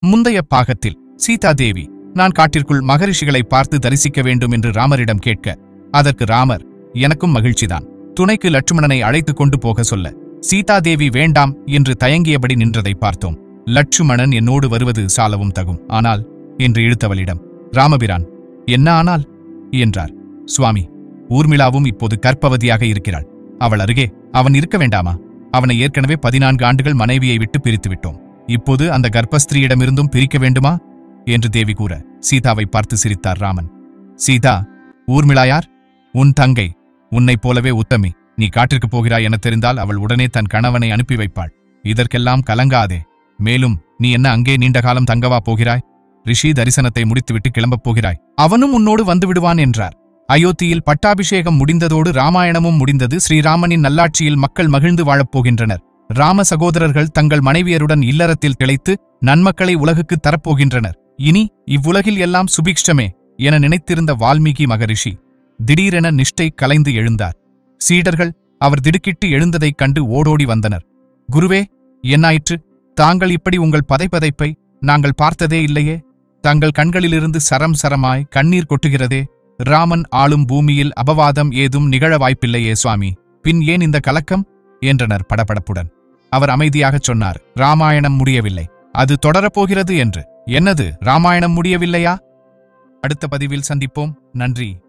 முந்தைய பாகத்தில் சீதாதேவி நான் காட்டிற்குள் மகரிஷிகளை பார்த்து தரிசிக்க வேண்டும் என்று ராமரிடம் கேட்க அதற்கு ராமர் எனக்கும் மகிழ்ச்சிதான் துணைக்கு லட்சுமணனை அழைத்துக் கொண்டு போக சொல்ல சீதாதேவி வேண்டாம் என்று தயங்கியபடி நின்றதை பார்த்தோம் லட்சுமணன் என்னோடு வருவது சாலவும் தகும் ஆனால் என்று இழுத்தவளிடம் ராமபிரான் என்ன ஆனால் என்றார் சுவாமி ஊர்மிளாவும் இப்போது கற்பவதியாக இருக்கிறாள் அவள் அருகே அவன் இருக்க வேண்டாமா அவனை ஏற்கனவே பதினான்கு ஆண்டுகள் மனைவியை விட்டு பிரித்து விட்டோம் இப்போது அந்த கர்ப்பஸ்திரீயிடமிருந்தும் பிரிக்க வேண்டுமா என்று தேவி கூற சீதாவை பார்த்து சிரித்தார் ராமன் சீதா ஊர்மிளா யார் உன் தங்கை உன்னைப் போலவே உத்தமி நீ காட்டிற்கு போகிறாய் என தெரிந்தால் அவள் உடனே தன் கணவனை அனுப்பி வைப்பாள் இதற்கெல்லாம் கலங்காதே மேலும் நீ என்ன அங்கே நீண்ட காலம் தங்கவா போகிறாய் ரிஷி தரிசனத்தை முடித்துவிட்டு கிளம்பப் போகிறாய் அவனும் உன்னோடு வந்து விடுவான் என்றார் அயோத்தியில் பட்டாபிஷேகம் முடிந்ததோடு ராமாயணமும் முடிந்தது ஸ்ரீராமனின் நல்லாட்சியில் மக்கள் மகிழ்ந்து வாழப் போகின்றனர் ராம சகோதரர்கள் தங்கள் மனைவியருடன் இல்லறத்தில் திளைத்து நன்மக்களை உலகுக்குத் தரப்போகின்றனர் இனி இவ்வுலகில் எல்லாம் சுபிக்ஷமே என நினைத்திருந்த வால்மீகி மகரிஷி திடீரென நிஷ்டை கலைந்து எழுந்தார் சீடர்கள் அவர் திடுக்கிட்டு எழுந்ததைக் கண்டு ஓடோடி வந்தனர் குருவே என்னாயிற்று தாங்கள் இப்படி உங்கள் பதைப்பதைப்பை நாங்கள் பார்த்ததே இல்லையே தங்கள் கண்களிலிருந்து சரம் சரமாய் கண்ணீர் கொட்டுகிறதே ராமன் ஆளும் பூமியில் அபவாதம் ஏதும் நிகழ வாய்ப்பில்லையே சுவாமி பின் ஏன் இந்த கலக்கம் என்றனர் படபடப்புடன் அவர் அமைதியாகச் சொன்னார் ராமாயணம் முடியவில்லை அது தொடரப்போகிறது என்று என்னது ராமாயணம் முடியவில்லையா அடுத்த பதிவில் சந்திப்போம் நன்றி